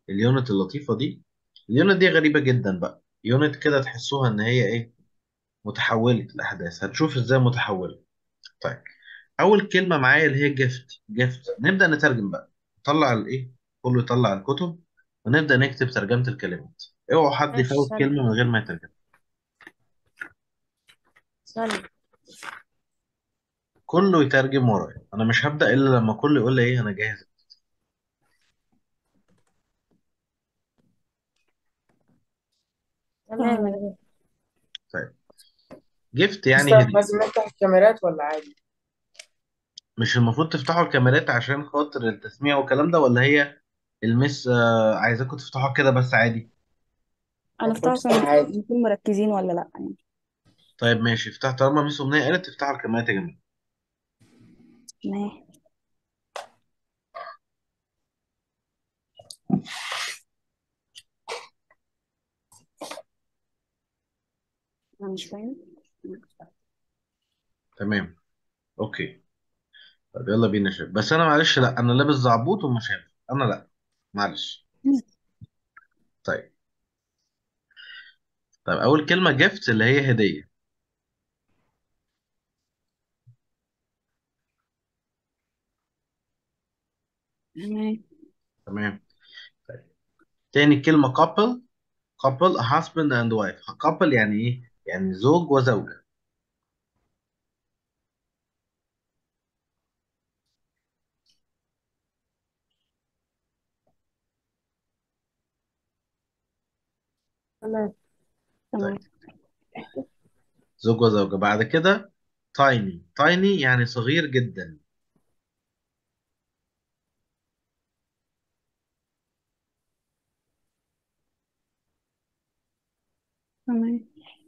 اليونت اللطيفة دي اليونت دي غريبة جدا بقى يونت كده تحسوها ان هي ايه متحولة الاحداث هتشوف ازاي متحولة طيب اول كلمة معايا اللي هي جيفت جيفت نبدأ نترجم بقى نطلع الايه كله يطلع الكتب ونبدأ نكتب ترجمة الكلمات اوعوا حد ماشي يفوت ثانية كلمة من غير ما يترجم ثانية كله يترجم ورايا انا مش هبدأ الا لما كله يقول لي ايه انا جاهز تمام أنا جاهز. طيب جيفت يعني مستر هدية لازم نفتح الكاميرات ولا عادي؟ مش المفروض تفتحوا الكاميرات عشان خاطر التسميع والكلام ده ولا هي المس آه، عايزاكم تفتحوها كده بس عادي أنا المفروض افتح تفتح عشان عادي نكون مركزين ولا لأ يعني طيب ماشي افتح طالما ميس أمنية قالت تفتحوا الكاميرات يا جماعة ماشي أنا مش فاهم تمام اوكي طب يلا بينا يا شباب بس انا معلش لا انا لابس زعبوط ومش هينفع انا لا معلش طيب طيب اول كلمة جيفت اللي هي هدية تمام تمام طيب تاني كلمة couple couple a husband and wife couple يعني ايه يعني زوج وزوجة تمام طيب تمام زوج وزوجة بعد كده tiny tiny يعني صغير جدا تمام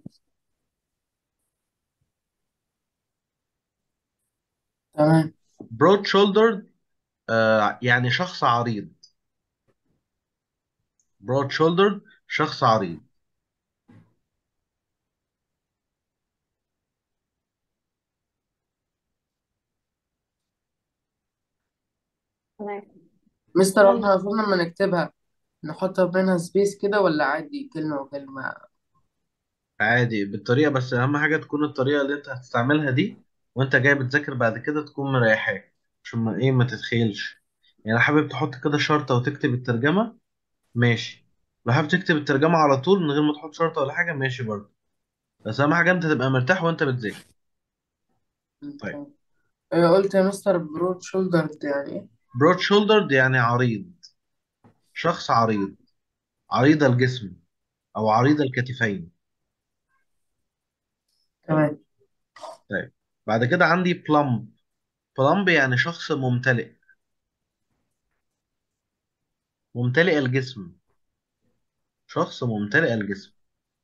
تمام broad shouldered آه يعني شخص عريض broad shouldered شخص عريض تمام مستر يلا احنا المفروض لما نكتبها نحط بينها سبيس كده ولا عادي كلمة وكلمة عادي بالطريقة بس أهم حاجة تكون الطريقة اللي أنت هتستعملها دي وأنت جاي بتذاكر بعد كده تكون مريحاك عشان ما إيه ما تتخيلش يعني لو حابب تحط كده شرطة وتكتب الترجمة ماشي لو حابب تكتب الترجمة على طول من غير ما تحط شرطة ولا حاجة ماشي برضه بس أهم حاجة أنت تبقى مرتاح وأنت بتذاكر طيب تمام إيه قلت يا مستر برود شولدرد يعني ايه؟ broad shouldered يعني عريض شخص عريض عريض الجسم أو عريض الكتفين تمام طيب بعد كده عندي plump plump يعني شخص ممتلئ ممتلئ الجسم شخص ممتلئ الجسم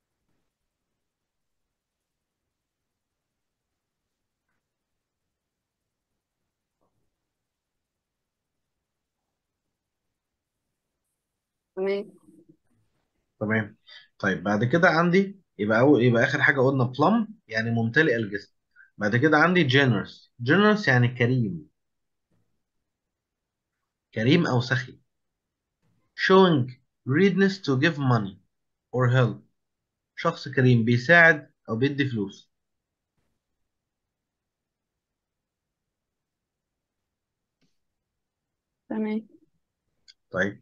تمام تمام طيب بعد كده عندي يبقى أول يبقى آخر حاجة قلنا plump يعني ممتلئ الجسم بعد كده عندي generous generous يعني كريم كريم أو سخي showing readiness to give money or help شخص كريم بيساعد أو بيدي فلوس تمام طيب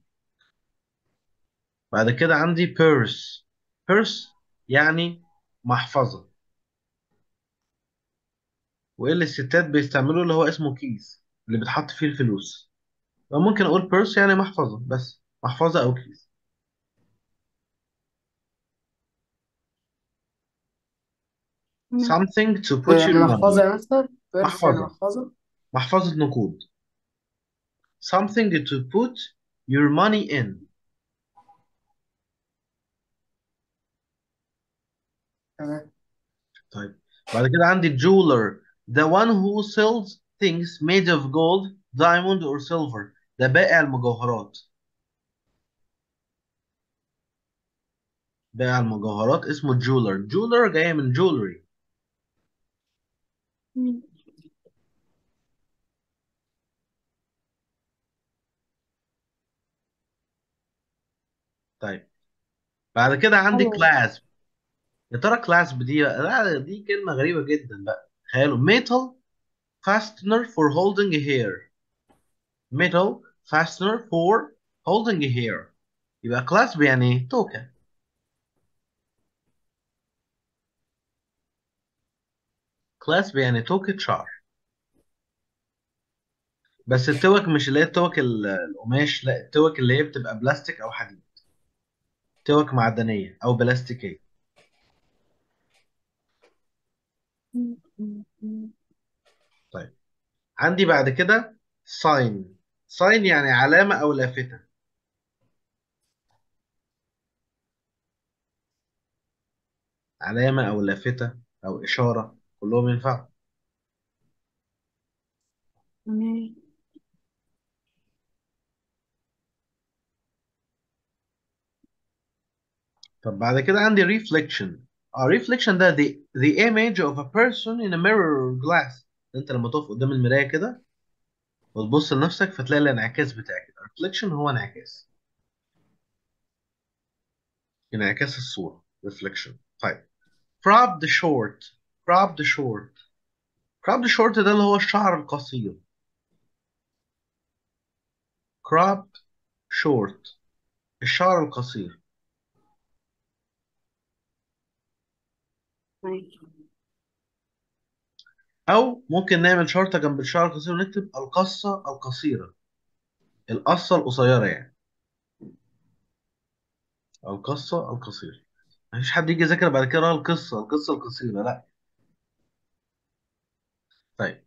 بعد كده عندي purse purse يعني محفظة وإيه اللي الستات بيستعملوه اللي هو اسمه كيس اللي بتحط فيه الفلوس ممكن أقول purse يعني محفظة بس محفظة أو كيس تمام something to put يعني your محفظة money يا مستر بيرس يعني محفظة محفظة محفظة نقود something to put your money in تمام طيب بعد كده عندي jeweler the one who sells things made of gold diamond or silver ده بائع المجوهرات بائع المجوهرات اسمه jeweler jeweler جاية من jewelry مم. طيب بعد كده عندي حلو كلاسب يا ترى كلاسب دي لا دي كلمة غريبة جدا بقى تخيلوا metal fastener for holding a hair metal fastener for holding a hair يبقى كلاسب يعني إيه؟ توكة كلاسب يعني توكة شعر بس التوك مش اللي هي التوك ال- القماش لا التوك اللي هي بتبقى بلاستيك او حديد توك معدنية او بلاستيكية طيب عندي بعد كده ساين ساين يعني علامة او لافتة علامة او لافتة او اشارة كلهم ينفعوا تمام طب بعد كده عندي reflection اه reflection ده the, the image of a person in a mirror or glass انت لما تقف قدام المراية كده وتبص لنفسك فتلاقي الانعكاس بتاعك reflection هو انعكاس انعكاس الصورة reflection طيب cropped short cropped short cropped short ده اللي هو الشعر القصير cropped short الشعر القصير ماشي او ممكن نعمل شرطة جنب الشعر القصير ونكتب القصة القصيرة القصة القصيرة يعني القصة القصيرة مفيش حد يجي يذاكر بعد كده يقرا القصة القصة القصيرة لا طيب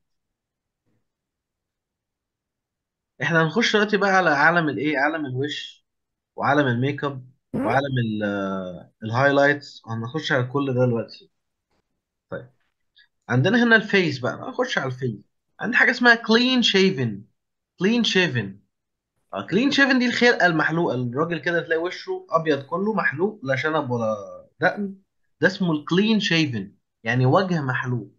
احنا هنخش دلوقتي بقى على عالم الايه عالم الوش وعالم الميك اب وعالم ال- آه، الهايلايتس هنخش على كل ده دلوقتي طيب عندنا هنا الفيس بقى هنخش على الفيس عندي حاجة اسمها كلين شيفن كلين شيفن كلين شيفن دي الخلقة المحلوقة الراجل كده تلاقي وشه أبيض كله محلوق لا شنب ولا دقن ده اسمه الكلين شيفن يعني وجه محلوق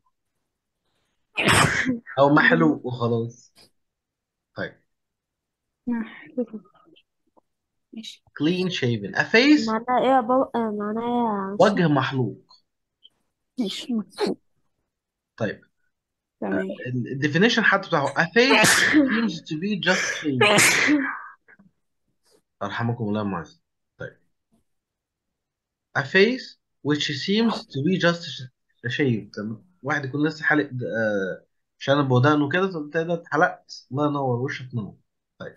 أو محلوق وخلاص طيب محلو ماشي كلين شيفن a face معناها ايه يا بابا آه، معناها يا وجه محلوق ماشي مفهوم طيب تمام الديفينيشن حتى بتاعه a face seems to be just shaved أرحمكم الله معاذ طيب a face which seems to be just shaved تمام واحد يكون لسه حالق آه، شنب ودقنه كده طب انت ده اتحلقت الله ينور وشك نور طيب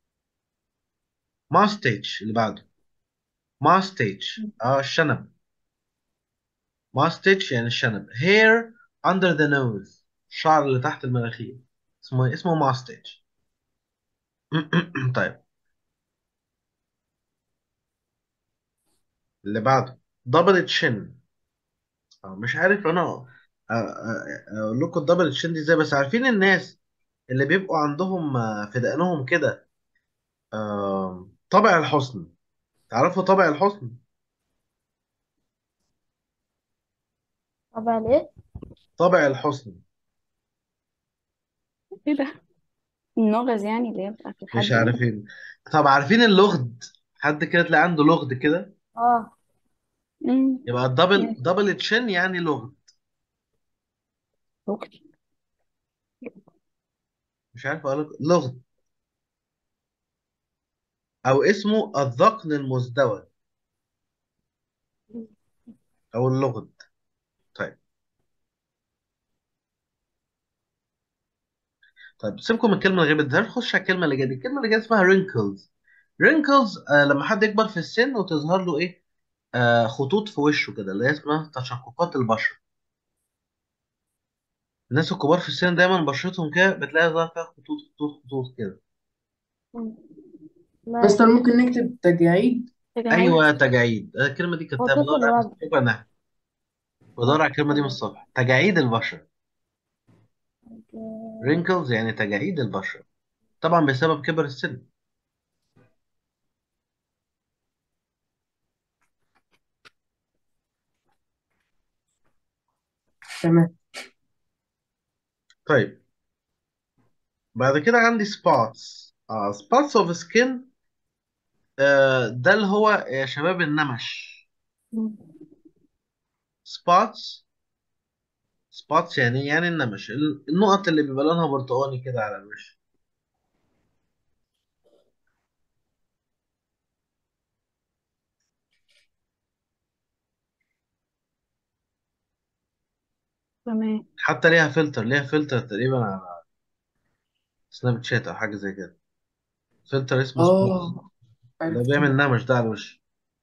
mustache اللي بعده mustache اه الشنب mustache يعني الشنب hair under the nose الشعر اللي تحت المناخير اسمه إيه؟ اسمه mustache طيب اللي بعده double chin آه، مش عارف انا آه، آه، آه، اقول لكم الدبل chin دي ازاي بس عارفين الناس اللي بيبقوا عندهم آه، في دقنهم كده آه، طبع الحسن تعرفوا طبع الحسن طبعا ايه طبع الحسن ايه ده النغز يعني اللي هي بتاعت الحد مش دي عارفين طب عارفين اللغد حد كده تلاقي عنده لغد كده اه امم يبقى الدبل ماشي دبل تشين يعني لغد اوكي مش عارف اقول لك لغد او اسمه الذقن المزدوج او اللغد طيب طيب سيبكم من الكلمه الغريبه دي نخش على الكلمه اللي جايه دي الكلمه اللي جايه اسمها wrinkles wrinkles آه لما حد يكبر في السن وتظهر له ايه آه خطوط في وشه كده اللي هي اسمها تشققات البشره الناس الكبار في السن دايما بشرتهم كده بتلاقي ظهر فيها خطوط خطوط خطوط كده ماشي مستر ممكن نكتب تجاعيد تجاعيد ايوه تجاعيد آه، الكلمه دي كتبتها خطوط بدور عليها الوجه بس انا بدور على الكلمه دي من الصبح تجاعيد البشره wrinkles يعني تجاعيد البشره طبعا بسبب كبر السن تمام طيب بعد كده عندي spots اه spots of skin آه ده اللي هو يا شباب النمش مم. سبوتس سبوتس يعني إيه؟ يعني النمش ال- النقط اللي بيبقى لونها برتقاني كده على الوش تمام حتى ليها فلتر ليها فلتر تقريبا على سناب شات او حاجه زي كده فلتر اسمه سبوتس اه ده عرفت بيعمل نمش ده على الوش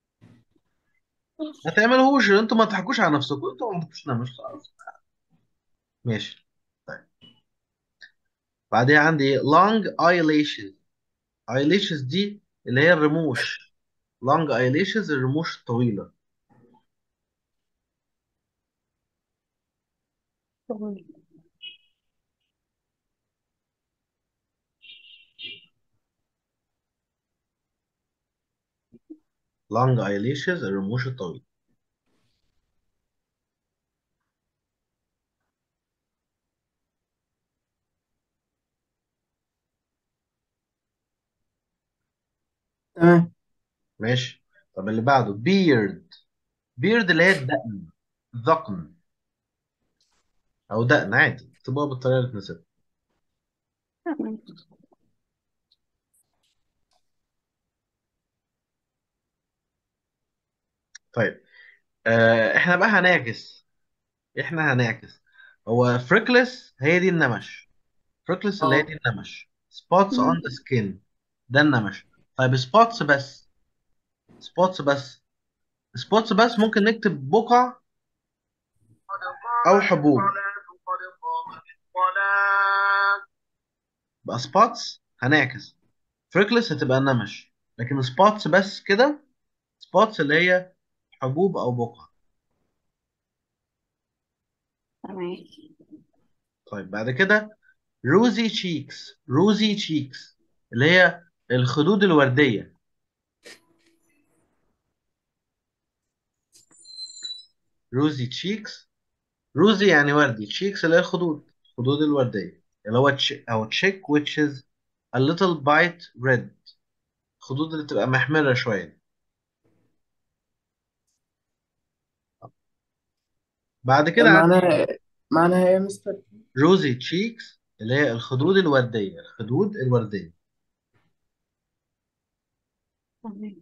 ما تعملوش انتوا ما تضحكوش على نفسكم انتوا ما عندكوش نمش خلاص ماشي طيب بعديها عندي long eyelashes eyelashes دي اللي هي الرموش long eyelashes الرموش الطويلة طيب. long eyelashes الرموش الطويلة تمام ماشي طب اللي بعده beard beard اللي هي الدقن ذقن او دقن عادي اكتبوها بالطريقة اللي تناسبها تمام طيب آه احنا بقى هنعكس احنا هنعكس هو فريكلس هي دي النمش فريكلس اللي هي اه دي النمش spots on مم. the skin ده النمش طيب spots بس spots بس spots بس ممكن نكتب بقع او حبوب بقى spots هنعكس فريكلس هتبقى النمش لكن spots بس كده spots اللي هي حبوب او بقع تمام طيب بعد كده rosy cheeks rosy cheeks اللي هي الخدود الوردية rosy cheeks rosy يعني وردي cheeks اللي هي الخدود الخدود الوردية اللي هو تش... أو cheek which is a little bit red الخدود اللي تبقى محمرة شوية بعد كده عندي معناها معناها ايه يا مستر rosy cheeks اللي هي الخدود الوردية الخدود الوردية تمام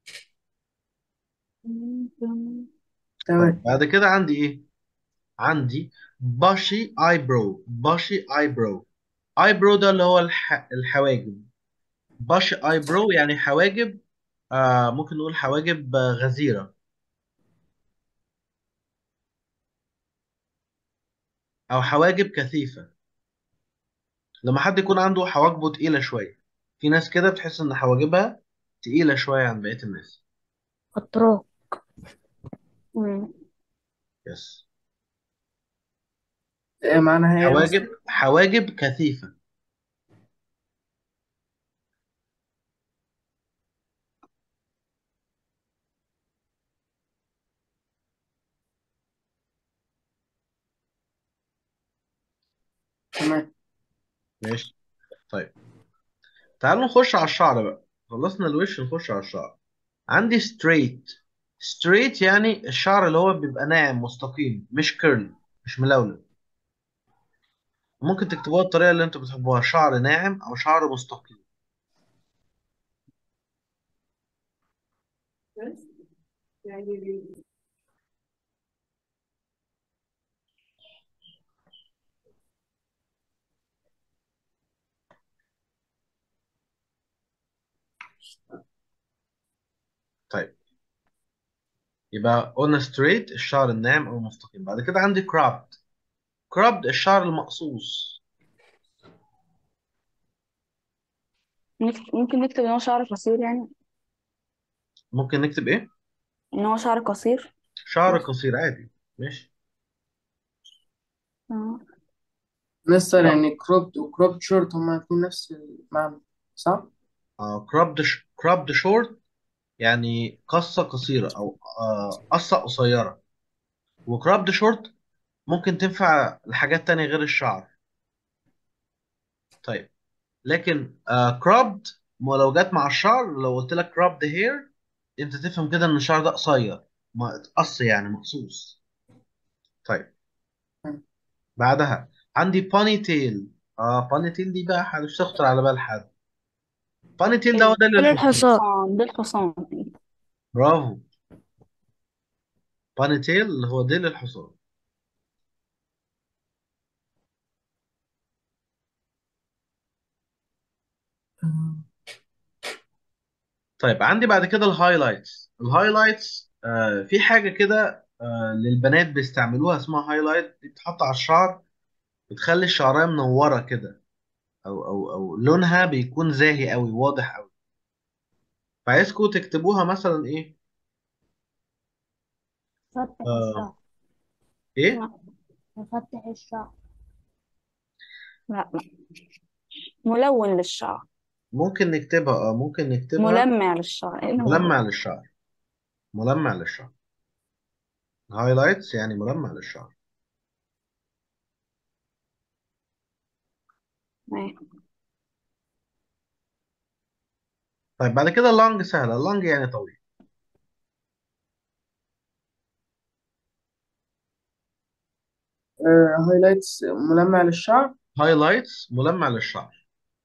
مم. تمام. طيب تمام بعد كده عندي إيه؟ عندي bushy eyebrow bushy eyebrow eyebrow ده اللي هو الح... الحواجب bushy eyebrow يعني حواجب آه ممكن نقول حواجب آه، غزيرة أو حواجب كثيفة لما حد يكون عنده حواجبه تقيلة شوية في ناس كده بتحس إن حواجبها تقيلة شوية عن بقية الناس أطراف مم. يس إيه معناها ايه يا حواجب مستر حواجب كثيفة تمام ماشي طيب تعالوا نخش على الشعر بقى خلصنا الوش نخش على الشعر عندي straight straight يعني الشعر اللي هو بيبقى ناعم مستقيم مش كيرل مش ملولو ممكن تكتبوها الطريقة اللي انتوا بتحبوها شعر ناعم أو شعر مستقيم طيب يبقى قلنا straight الشعر الناعم أو المستقيم بعد كده عندي cropped cropped الشعر المقصوص نكت- ممكن نكتب ان هو شعر قصير يعني ممكن نكتب إيه؟ ان هو شعر قصير شعر بس قصير عادي ماشي اه مستر يعني كروبد وكروبد شورت هما الاتنين نفس المعنى صح؟ آه cropped sh- cropped short يعني قصة قصيرة أو آه قصة قصيرة وكروبد شورت ممكن تنفع لحاجات تانية غير الشعر طيب لكن آه كروبد ما لو جت مع الشعر لو قلت لك cropped hair انت تفهم كده ان الشعر ده قصير ما اتقص يعني مقصوص طيب بعدها عندي بوني تيل اه بوني تيل دي بقى مش تخطر على بال حد بوني تيل ده هو ده اللي ديل الحصان الحصان الحصان ده الحصان برافو بوني تيل اللي هو ديل الحصان طيب عندي بعد كده الهايلايتس الهايلايتس آه في حاجة كده آه للبنات بيستعملوها اسمها هايلايت دي بتتحط على الشعر بتخلي الشعرية منورة كده أو أو أو لونها بيكون زاهي أوي واضح أوي فعايزكم تكتبوها مثلا إيه فتح آه الشعر إيه لا فتح الشعر لا لا ملون للشعر ممكن نكتبها اه ممكن نكتبها ملمع للشعر ايه اللي ملون ملمع للشعر ملمع للشعر هايلايتس يعني ملمع للشعر ماشي. طيب بعد كده اللونج سهلة اللونج يعني طويل هايلايتس ملمع للشعر هايلايتس ملمع للشعر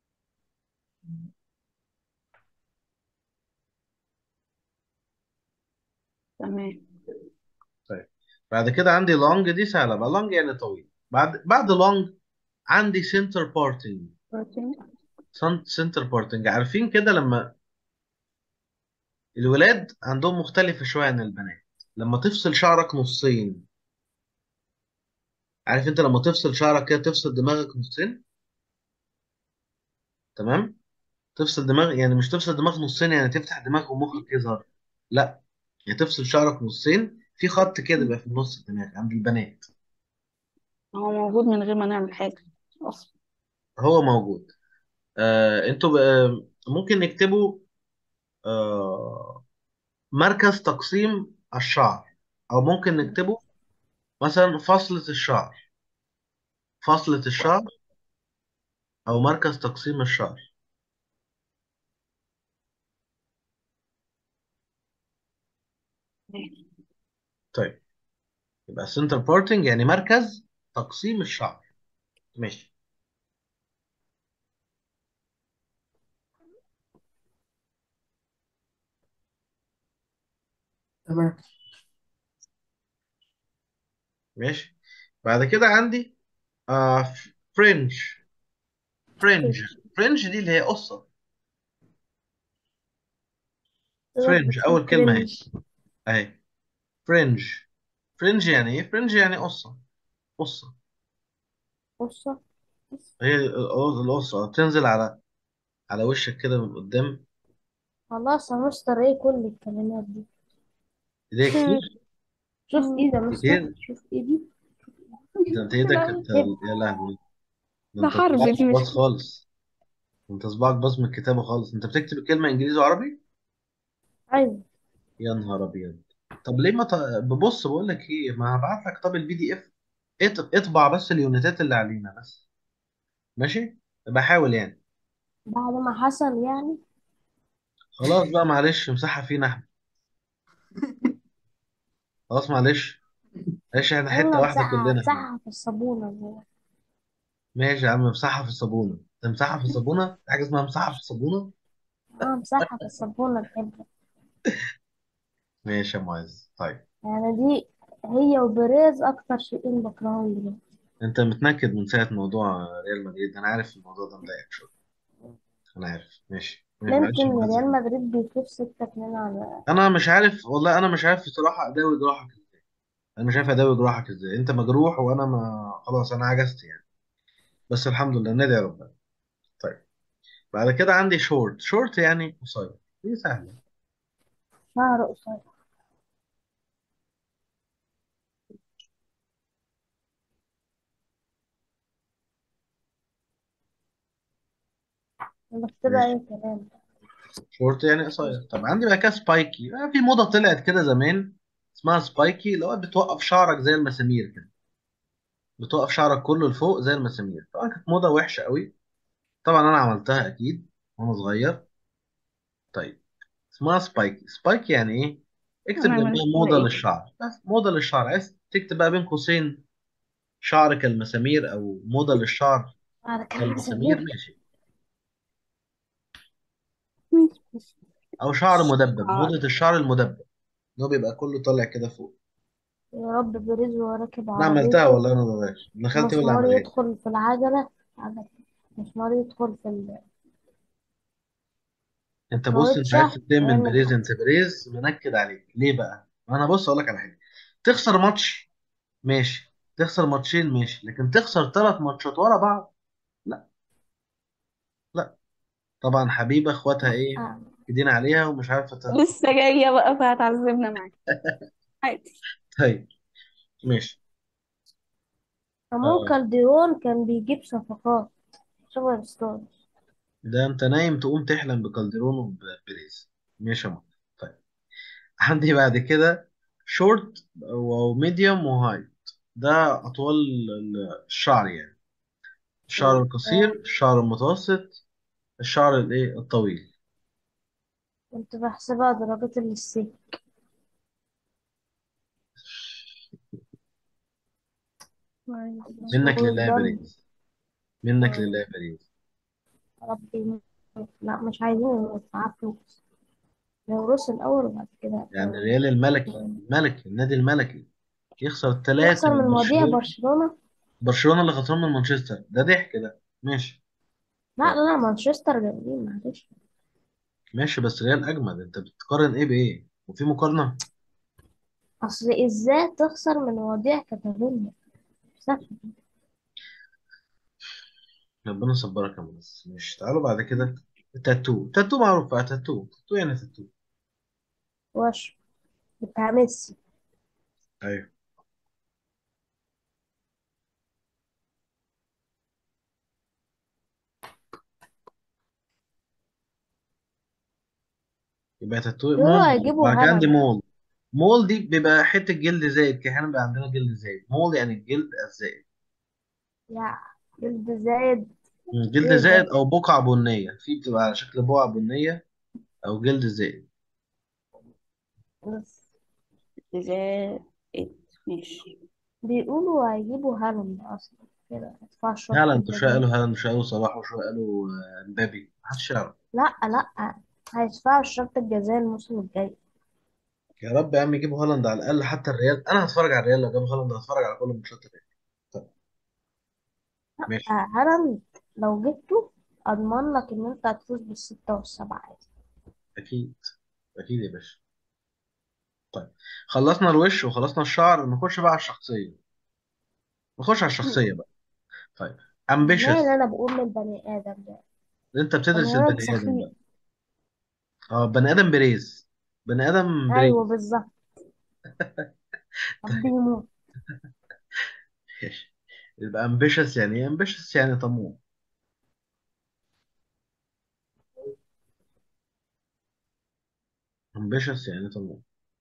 تمام طيب بعد كده عندي لونج دي سهلة بقى لونج يعني طويل بعد بعد لونج عندي سنتر بارتنج بروتين سنتر بارتنج عارفين كده لما الولاد عندهم مختلفة شوية عن البنات لما تفصل شعرك نصين عارف انت لما تفصل شعرك كده تفصل دماغك نصين تمام تفصل دماغ يعني مش تفصل دماغ نصين يعني تفتح دماغك ومخك يظهر لا يعني تفصل شعرك نصين في خط كده بيبقى في النص الدماغ عند البنات هو موجود من غير ما نعمل حاجة أصلا هو موجود آه انتوا بقى ممكن نكتبوا آه مركز تقسيم الشعر او ممكن نكتبه مثلا فصلة الشعر فصلة الشعر او مركز تقسيم الشعر طيب يبقى سنتر بارتنج يعني مركز تقسيم الشعر ماشي تمام ماشي بعد كده عندي آه فرنج فرنج فرنج دي اللي هي قصة فرنج أول كلمة اهي فرنج أهي فرنج فرنج يعني إيه؟ فرنج يعني قصة قصة قصة هي ال- القصة تنزل على على وشك كده من قدام خلاص يا مستر ايه كل الكلمات دي ايديك كتير شوف ايدي يا مستر كتير شوف ايدي ده انت ايدك انت يا لهوي ده ده انت حرف صباعك دي مش باظ خالص ده انت صباعك باظ من الكتابة خالص انت بتكتب الكلمة انجليزي وعربي ايوه يا نهار ابيض طب ليه ما ط... ببص بقول لك ايه ما هبعت لك طب البي دي اف اطبع بس اليونتات اللي علينا بس ماشي بحاول يعني بعد ما حصل يعني خلاص بقى معلش امسحها فينا احنا خلاص معلش معلش احنا حتة يلا واحدة امسحها كلنا احنا امسحها في الصابونة زي ماشي يا عم امسحها في الصابونة تمسحها في الصابونة في حاجة اسمها امسحها في الصابونة اه امسحها في الصابونة بحبها ماشي يا معز طيب يعني دي هي وبريز اكتر شيئين بكرههم دلوقتي انت متنكد من ساعة موضوع ريال مدريد انا عارف الموضوع ده مضايقك شوية انا عارف ماشي ماشي نمت معلش يا ان معز ريال مدريد بيفوز ستة اتنين على انا مش عارف والله انا مش عارف بصراحة اداوي جراحك ازاي انا مش عارف اداوي جراحك ازاي انت مجروح وانا ما خلاص انا عجزت يعني بس الحمد لله ندعي ربنا طيب بعد كده عندي شورت شورت يعني قصير دي سهلة شهر قصير بكتبها ماشي اي كلام شورت يعني قصير طب عندي بقى كده سبايكي آه، في موضة طلعت كده زمان اسمها سبايكي اللي هو بتوقف شعرك زي المسامير كده بتوقف شعرك كله لفوق زي المسامير طبعا كانت موضة وحشة قوي طبعا انا عملتها اكيد وانا صغير اسمها سبايكي سبايكي يعني ايه اكتب انا جنبها عملت موضة ايه للشعر بس موضة للشعر عايز تكتب بقى بين قوسين شعر كالمسامير او موضة للشعر على كلام كالمسامير سمير ماشي او شعر مدبب شعر موضة الشعر المدبب اللي هو بيبقى كله طالع كده فوق يا رب برزق وراكب انا عملتها عربيته والله انا ببلاش ابن خالتي هو اللي مسمار عملها لي يدخل في العجلة عجلة مسمار يدخل في انت بص انت عايز الكاوتشة تتم من ويعمل بريز انت حادثة بريز منكد عليك ليه بقى انا بص اقول لك على حاجه تخسر ماتش ماشي تخسر ماتشين ماشي لكن تخسر ثلاث ماتشات ورا بعض لا لا طبعا حبيبه اخواتها ايه آه. ايدين عليها ومش عارفه ت... لسه جاية بقى فهتعذبنا معاك عادي طيب ماشي رامون آه. كالديرون كان بيجيب صفقات شغل ستونز ده انت نايم تقوم تحلم بكالديرون وبريز ماشي يا ماما. طيب عندي بعد كده شورت وميديوم وهاي ده اطوال الشعر يعني الشعر القصير الشعر المتوسط الشعر الايه الطويل كنت بحسبها درجات السي منك لله يا ضل بريز منك لله يا بريز ربي يموت. لا مش عايزين نموت معاه فلوس نورث الأول وبعد كده يعني الريال الملكي الملكي النادي الملكي يخسر ثلاثة يخسر من من مواضيع برشلونة برشلونة برشلونة اللي خسران من مانشستر ده ضحك ده ماشي لا لا لا مانشستر جامدين معلش ماشي بس ريال أجمد أنت بتقارن إيه بإيه وفي مقارنة أصل إزاي تخسر من مواضيع كاتالونيا سهل. ربنا يصبرك يا مهندس ماشي تعالوا بعد كده تاتو تاتو معروف بقى تاتو تاتو يعني تاتو وش بتاع ميسي أيوه يبقى تاتو بيقولوا مول هيجيبوا وبعد كده عندي هالاند مول مول دي بيبقى حتة جلد زايد كده احنا بيبقى عندنا جلد زايد مول يعني الجلد الزايد يا جلد زايد مم، جلد ايه زائد ده او بقعة بنية في بتبقى على شكل بقعة بنية او جلد زائد بس زائد ماشي بيقولوا هيجيبوا هالاند أصلا كده ادفع الشرط هالاند شوية الجزائي قالوا هالاند شوية قالوا صلاح وشوية قالوا آه، مبابي محدش يعرف لا لا هيدفعوا الشرط الجزائي الموسم الجاي يا رب يا عم يجيبوا هالاند على الاقل حتى الريال انا هتفرج على الريال لو جابوا هالاند هتفرج على كل ماتشات الريال طيب ماشي آه، هالاند لو جبته أضمن لك إن أنت هتفوز بالستة والسبعة عادي اكيد اكيد يا باشا طيب خلصنا الوش وخلصنا الشعر نخش بقى على الشخصية نخش على الشخصية بقى طيب مال ambitious أنا بقول للبني آدم ده انت بتدرس بني آدم البني ادم سخيف بقى اه بني ادم بريز بني ادم بريز أيوه بالظبط ربي يموت ماشي. يبقى ambitious يعني ايه ambitious يعني طموح ambitious يعني طموح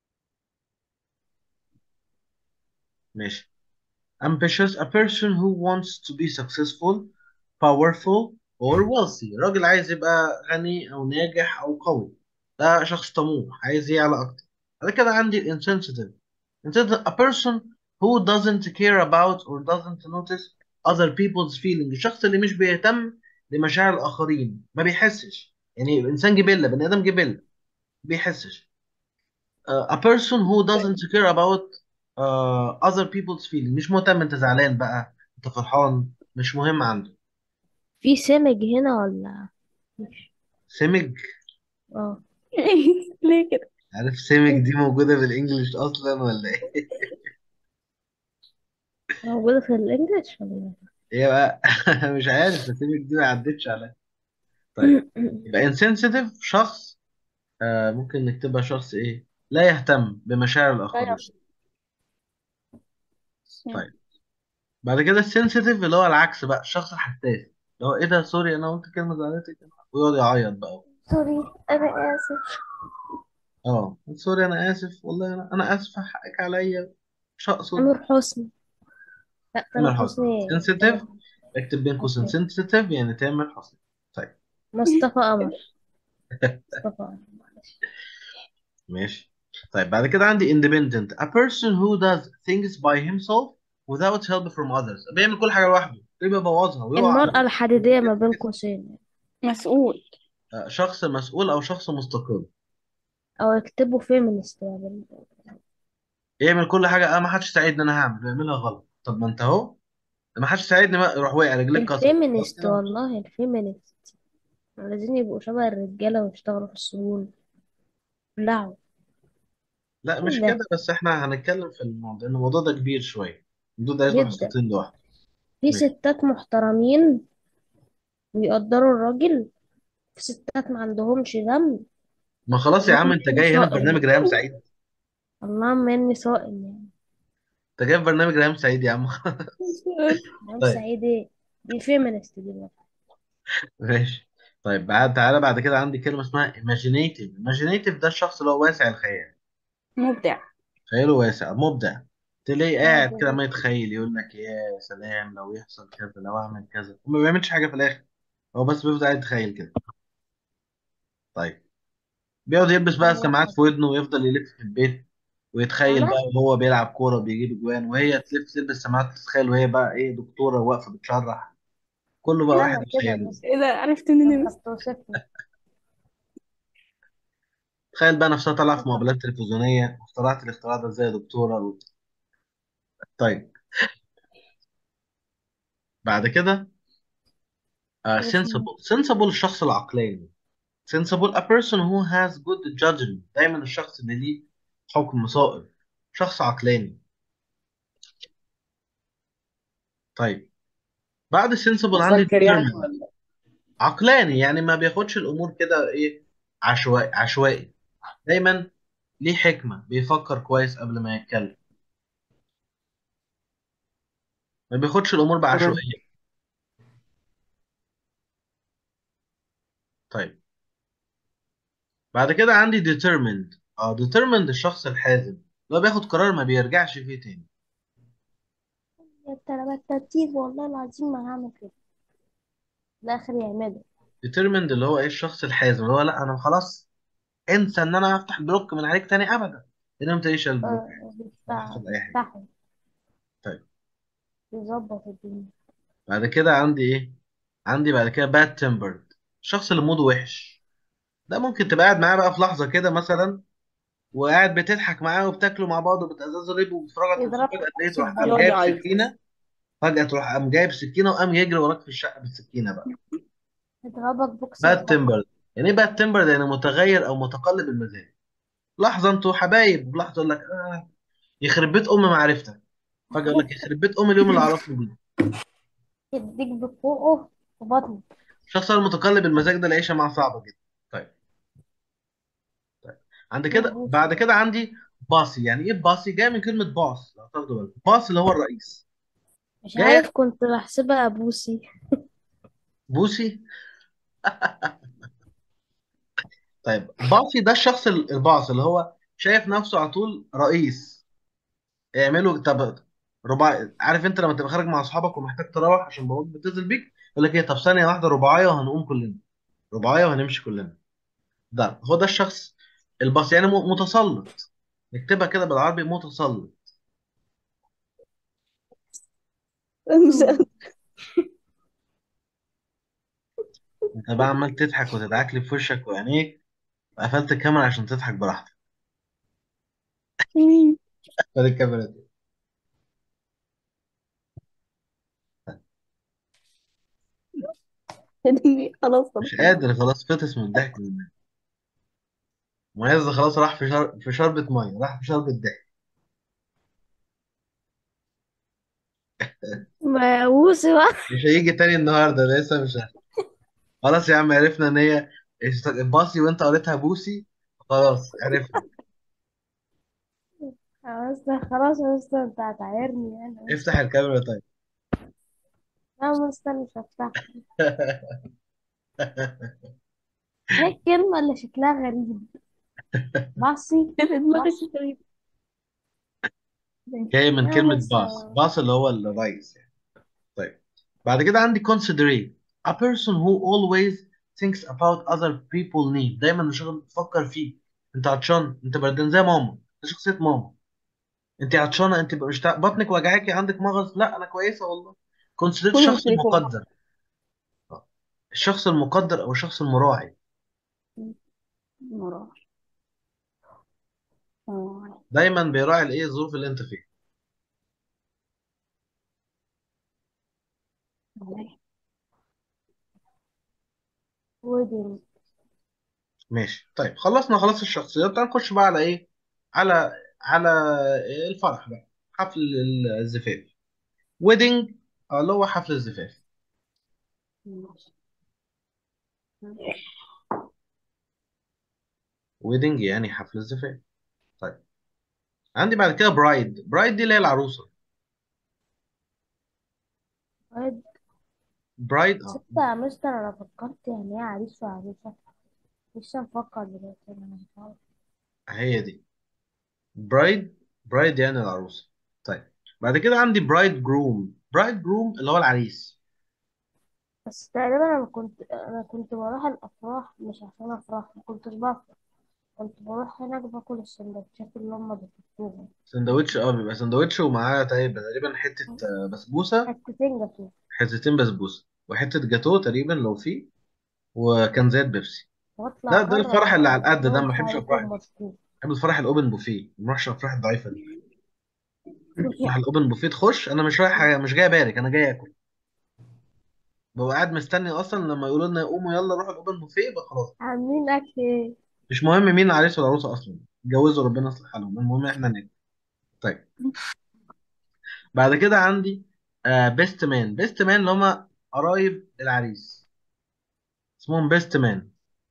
ماشي ambitious a person who wants to be successful powerful or wealthy راجل عايز يبقى غني او ناجح او قوي ده شخص طموح عايز يعلى اكتر بعد كده عندي insensitive insensitive a person who doesn't care about or doesn't notice other people's feelings الشخص اللي مش بيهتم لمشاعر الاخرين ما بيحسش يعني انسان جبله بني ادم جبله بيحسش uh, a person who doesn't care about uh, other people's feelings مش مهتم انت زعلان بقى انت فرحان مش مهم عنده في سمج هنا ولا مش سمج اه ليه كده عارف سمج دي موجودة بالانجلش اصلا ولا ايه موجودة في الإنجليش ولا هي بقى مش عارف سمج دي ما عدتش عليا طيب يبقى insensitive شخص آه ممكن نكتبها شخص ايه لا يهتم بمشاعر الاخرين طيب بعد كده السنسيتيف اللي هو العكس بقى الشخص الحساس اللي هو ايه ده سوري انا قلت كلمة زعلتك ويقعد يعيط بقى سوري أنا آسف اه سوري انا اسف والله انا انا اسف حقك عليا مش هقصد تامر حسني لا تامر تامر حسني حسني سنسيتيف تامر اكتب بين قوسين حسني سنسيتيف يعني تامر حسني طيب مصطفى قمر مصطفى قمر معلش ماشي طيب بعد كده عندي independent a person who does things by himself without help from others بيعمل كل حاجة لوحده يبقى بيبوظها ويقع المرأة الحديدية ما بين قوسين مسؤول آه، شخص مسؤول أو شخص مستقل أو يكتبوا فيمينست يعني يعمل كل حاجة أه ما حدش ساعدني أنا هعمل بيعملها غلط طب ما أنت أهو ما حدش ساعدني بقى يروح واقع رجليك كسر الفيمينست والله الفيمينست عايزين يبقوا شبه الرجالة ويشتغلوا في السجون لعب لا مش لا. كده بس احنا هنتكلم في الموضوع لأن الموضوع ده كبير شوية الموضوع ده ياخد جدا. حصتين لوحده في ماشي. ستات محترمين ويقدروا الراجل في ستات ما عندهمش دم ما خلاص يا عم انت جاي هنا في برنامج ريهام سعيد اللهم اني صائم يعني انت جاي في برنامج ريهام سعيد يا عم يوم طيب. سعيد ايه دي فيمينست دي بقى ماشي طيب بعد تعالى بعد كده عندي كلمة اسمها imaginative imaginative ده الشخص اللي هو واسع الخيال مبدع خياله واسع مبدع تلاقيه قاعد كده بالظبط. ما يتخيل يقول لك يا سلام لو يحصل كذا لو اعمل كذا وما بيعملش حاجة في الآخر هو بس بيفضل قاعد يتخيل كده طيب بيقعد يلبس بقى الله السماعات في ودنه ويفضل يلف في البيت ويتخيل أنا؟ بقى وهو بيلعب كورة وبيجيب اجوان وهي تلف تلبس سماعات تتخيل وهي بقى ايه دكتورة واقفة بتشرح كله بقى لا واحد لا كده خياله بس ايه ده عرفت منين انت بس بتوصفني تخيل بقى نفسها طالعة في مقابلات تلفزيونية واخترعت الاختراع ده ازاي يا دكتورة و... طيب بعد كده uh, sensible sensible الشخص العقلاني sensible a person who has good judgment دايما الشخص اللي ليه حكم صائب شخص عقلاني طيب بعد sensible عندي مفكر يعني determined ولا عقلاني يعني ما بياخدش الامور كده ايه عشوائي عشوائي دايما ليه حكمة بيفكر كويس قبل ما يتكلم ما بياخدش الامور بعشوائية طيب بعد كده عندي determined اه determined الشخص الحازم اللي هو بياخد قرار ما بيرجعش فيه تاني انت لما ترتيب والله العظيم ما هعمل كده في الاخر يعملوا determined اللي هو ايه الشخص الحازم اللي هو لا انا خلاص انسى ان انا هفتح بلوك من عليك تاني ابدا لان انت ايش البلوك هيحصل اي حاجه بيفتحوا طيب بيظبط الدنيا بعد كده عندي ايه عندي بعد كده bad tempered الشخص اللي موده وحش ده ممكن تبقى قاعد معاه بقى في لحظه كده مثلا وقاعد بتضحك معاه وبتاكلوا مع بعض وبتقززوا ريب وبتتفرجوا على التلفزيون يضرب فجاه تلاقيه تروح يقعد قام جايب يعيط. سكينه فجاه تروح قام جايب سكينه وقام يجري وراك في الشقه بالسكينه بقى يضربك بوكس باد يضربك. تمبر يعني ايه باد تمبر يعني متغير او متقلب المزاج لحظه انتوا حبايب لحظه يقول لك آه يخرب بيت ام معرفتك فجاه يقول لك يخرب بيت ام اليوم اللي عرفني بيه يديك بفوقه في بطنه الشخص المتقلب المزاج ده العيشه معاه صعبه جدا طيب طيب عند كده مظبوط. بعد كده عندي باصي يعني ايه باصي جاي من كلمه باص لو تاخدوا بالكم باص اللي هو الرئيس مش جاية- عارف كنت بحسبها ابوسي بوسي طيب باصي ده الشخص ال- الباص اللي هو شايف نفسه على طول رئيس اعملوا طب رباعي عارف انت لما تبقى خارج مع اصحابك ومحتاج تروح عشان باباك بيتصل بيك يقول لك ايه طب ثانيه واحده رباعيه وهنقوم كلنا رباعيه وهنمشي كلنا ده هو ده الشخص الباص يعني م- متسلط نكتبها كده بالعربي متسلط انت بقى عمال تضحك وتدعك لي في وشك وعينيك قفلت الكاميرا عشان تضحك براحتك خد الكاميرا دي خلاص طب مش قادر خلاص فطس من الضحك مني معز خلاص راح في شر... في شربة ميه راح في شربة ضحك ما ابوسي بقى مش هيجي تاني النهارده لسه مش عارف. خلاص يا عم عرفنا ان هي باصي وانت قريتها بوسي خلاص عرفنا بس خلاص بس انت هتعايرني يعني افتح الكاميرا طيب لا بس انا مش هفتح هي الكلمة اللي شكلها غريب باصي دماغي باص. غريب جاي من لا كلمة بس باص باص اللي هو الرئيس يعني طيب بعد كده عندي considerate a person who always thinks about other people need دايما الشغل بتفكر فيه انت عطشان انت بردان زي ماما انت شخصيه ماما انت عطشانه انت مش تع- بطنك وجعاكي عندك مغص لا انا كويسه والله كونسيدريت كل الشخص التليفون المقدر الشخص المقدر او الشخص المراعي مراعي مراعي دايما بيراعي الايه الظروف اللي انت فيها مراعي. ويدنج ماشي طيب خلصنا خلاص الشخصيات تعال نخش بقى على ايه على على الفرح بقى حفل ال- الزفاف ويدنج اللي هو حفل الزفاف ماشي. ويدنج يعني حفل الزفاف طيب عندي بعد كده برايد برايد دي اللي هي العروسه طيب برايد اه ستة يا مستر أنا فكرت يعني إيه عريس وعروسة لسه مفكر دلوقتي أنا مش عارف هي دي برايد برايد يعني العروسه طيب بعد كده عندي برايد جروم برايد جروم اللي هو العريس بس تقريبا أنا كنت أنا كنت بروح الأفراح مش عشان أفراح ما كنتش بفرح كنت بروح هناك باكل السندوتشات اللي هما بيحطوها سندوتش اه بيبقى سندوتش ومعاه تقريبا تقريبا حته آه، بسبوسه حتتين جاتوه حتتين بسبوسه وحته جاتوه تقريبا لو في وكان زيت بيبسي وأطلع ده ده بره الفرح اللي على أقول القد ده لهم ما بحبش سعيكم افراح مبسوط بحب الفرح الاوبن بوفيه ما بروحش الافراح الضعيفه دي الفرح الاوبن بوفيه تخش انا مش رايح مش جاي ابارك انا جاي اكل ببقى قاعد مستني اصلا لما يقولوا لنا قوموا يلا روحوا الاوبن بوفيه يبقى خلاص عاملين أكل إيه؟ مش مهم مين العريس ولا العروسه اصلا اتجوزوا ربنا يصلح حالهم المهم احنا ناكل طيب بعد كده عندي آه بيست مان بيست مان اللي هم قرايب العريس اسمهم بيست مان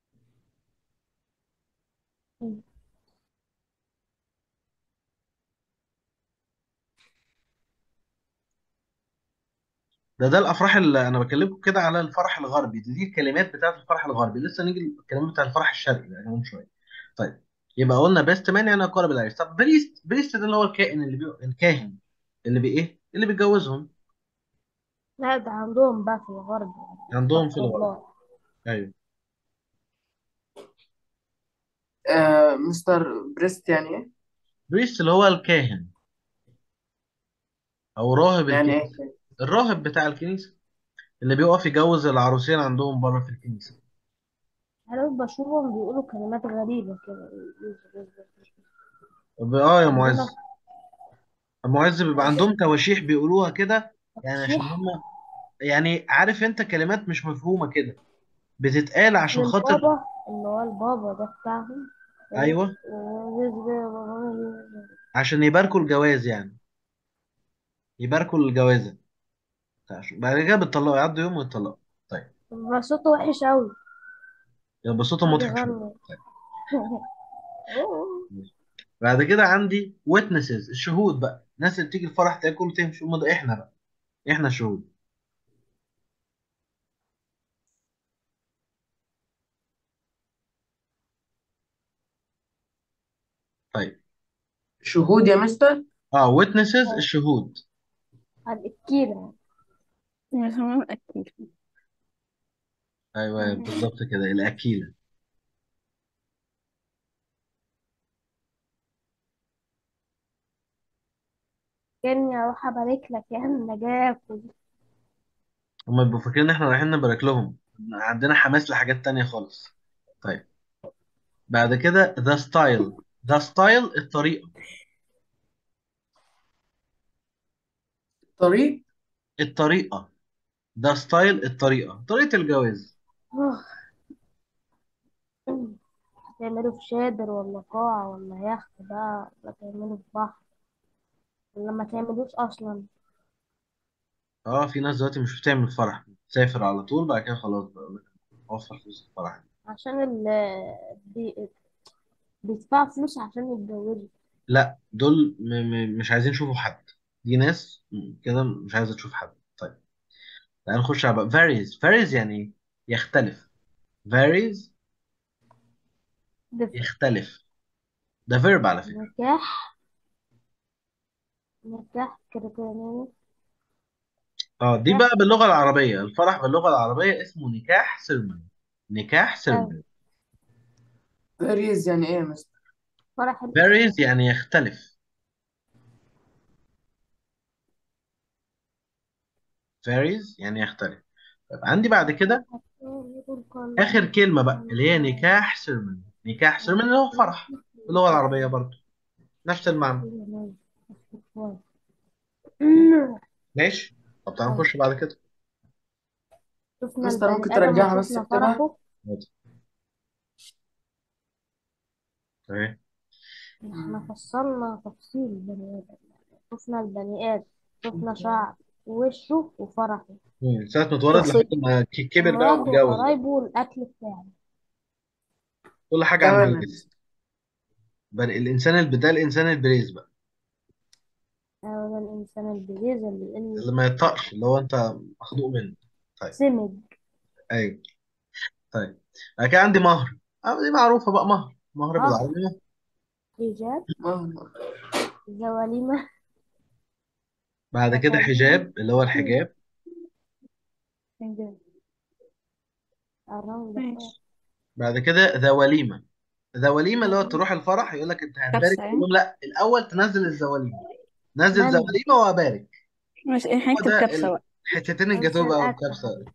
ده ده الافراح اللي انا بكلمكم كده على الفرح الغربي دي, دي الكلمات بتاعت الفرح الغربي لسه نيجي الكلمات بتاعت الفرح الشرقي ده كمان شويه طيب يبقى قلنا بيست مان يعني اقارب العريس طب بريست بريست ده اللي هو الكائن اللي بي... الكاهن اللي بي ايه اللي بيتجوزهم لا ده عندهم بقى في الغرب عندهم في استغفر الغرب الله ايوه آه مستر بريست يعني ايه؟ بريست اللي هو الكاهن او راهب يعني ايه الكنيسه كده؟ الراهب بتاع الكنيسه اللي بيقف يجوز العروسين عندهم بره في الكنيسه أنا بشوفهم بيقولوا كلمات غريبة كده ب- اه يا عندنا معز معز بيبقى عندهم تواشيح بيقولوها كده يعني عشان تشيح هم يعني عارف انت كلمات مش مفهومه كده بتتقال عشان خاطر للبابا اللي هو البابا ده بتاعهم ايوه عشان يباركوا الجواز يعني يباركوا الجوازه عشان- بعد كده بتطلقوا يعدوا يوم ويطلقوا طيب بس صوته وحش أوي يبقى صوته قاعد مضحك شويه يغني طيب. بعد كده عندي witnesses الشهود بقى الناس اللي بتيجي الفرح تاكل وتمشي هم ده احنا بقى احنا شهود طيب شهود يا مستر اه witnesses الشهود على الكيلة يسمون أكيد ايوه بالظبط كده الاكيله كاني أروح أبارك لك يعني أنا جاي آكل هم بيبقوا فاكرين ان احنا رايحين نبارك لهم عندنا حماس لحاجات تانية خالص طيب بعد كده the style the style الطريقة طريق الطريقة the style الطريقة طريقة الجواز تعملوا في شادر ولا قاعة ولا يخت بقى ولا تعملوا في بحر ولا ما تعملوش أصلا اه في ناس دلوقتي مش بتعمل فرح تسافر على طول بعد كده خلاص بقى يقول لك اوفر فلوس الفرح عشان ال بي... بيدفعوا فلوس عشان يتجوزوا لا دول م م مش عايزين يشوفوا حد دي ناس كده مش عايزة تشوف حد طيب تعال نخش على بقى varies varies يعني إيه؟ يختلف varies دفع يختلف ده verb على فكرة نكاح نكاح كريتيرياني اه دي نكاح بقى باللغة العربية الفرح باللغة العربية اسمه نكاح سيرموني نكاح أيوة سيرموني فاريز يعني ايه يا مستر فرح varies يعني يختلف varies يعني يختلف طيب عندي بعد كده آخر كلمة بقى اللي هي نكاح سيرموني نكاح سيرموني اللي هو فرح باللغة العربية برضو نفس المعنى ماشي طب تعالى نخش بعد كده شفنا مستر البني ممكن آدم ترجعها بس وشفنا اكتبها فرحه تمام احنا فصلنا تفصيل البني آدم شفنا البني آدم شفنا شعر ووشه وفرحه مم. ساعة ما اتولد شخصية لحد ما ك- كبر بقى ومراته واتجوز بقى وقرايبه والأكل بتاعه كل حاجة عن تمام يا بريز مستر بل الإنسان الب- ده الإنسان البريز بقى أو ده الإنسان البريز اللي اللي ما يطقش اللي هو أنت مخنوق منه طيب سمج أيوه طيب بعد كده عندي مهر آه، دي معروفة بقى مهر مهر مهر بالعربي مهر. حجاب مهما زواليمة بعد كده تفاصيل حجاب اللي هو الحجاب الرمل ده ماشي بعد كده ذا وليمة ذا وليمة اللي هو تروح الفرح يقول لك أنت هتبارك كبسة تقول يعني لهم لا الأول تنزل الزواليمة نزل من زواليمة وأبارك ماشي هو هنكتب ده كبسة بقى الحتتين انسى الجاتوه بقى الأكل والكبسة حبيبي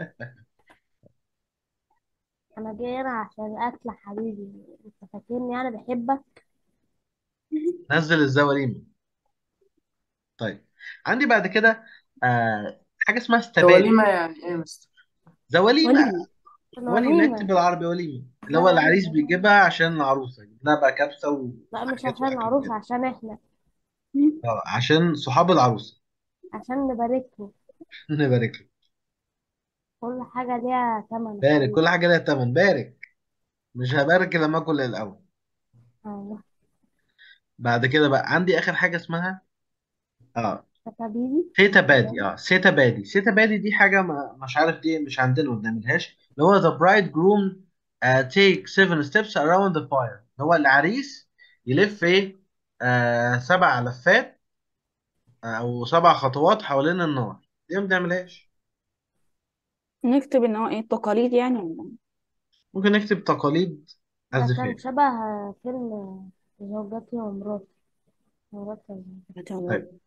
أنا جاي هنا عشان الأكل حبيبي أنت فاكرني أنا بحبك نزل الزواليمة طيب عندي بعد كده آه حاجة اسمها ده استباد وليمة يعني ايه يا مستر زواليمة وليمة وليمة اكتب الوليمة بالعربي وليمة اللي هو العريس زواليمة بيجيبها عشان العروسة يجيب لها بقى كبسة لا مش وحاجات عشان وأكل العروس كده عشان احنا اه عشان صحاب العروسة عشان نبارك له نبارك له كل حاجة ليها تمن يا بارك حبيبي كل حاجة ليها تمن بارك مش هبارك إلا لما آكل الأول أيوة بعد كده بقى عندي آخر حاجة اسمها اه حبيبي سيتا بادي اه سيتا بادي سيتا بادي دي حاجة ما مش عارف دي مش عندنا ما بنعملهاش اللي هو the bridegroom uh, take seven steps around the fire اللي هو العريس يلف ايه آه سبع لفات آه، او سبع خطوات حوالين النار دي ما بنعملهاش نكتب ان هو ايه تقاليد يعني ولا ممكن نكتب تقاليد ده كان الزفاف شبه فيلم زوجتي ومراتي مراتي إيه؟ طيب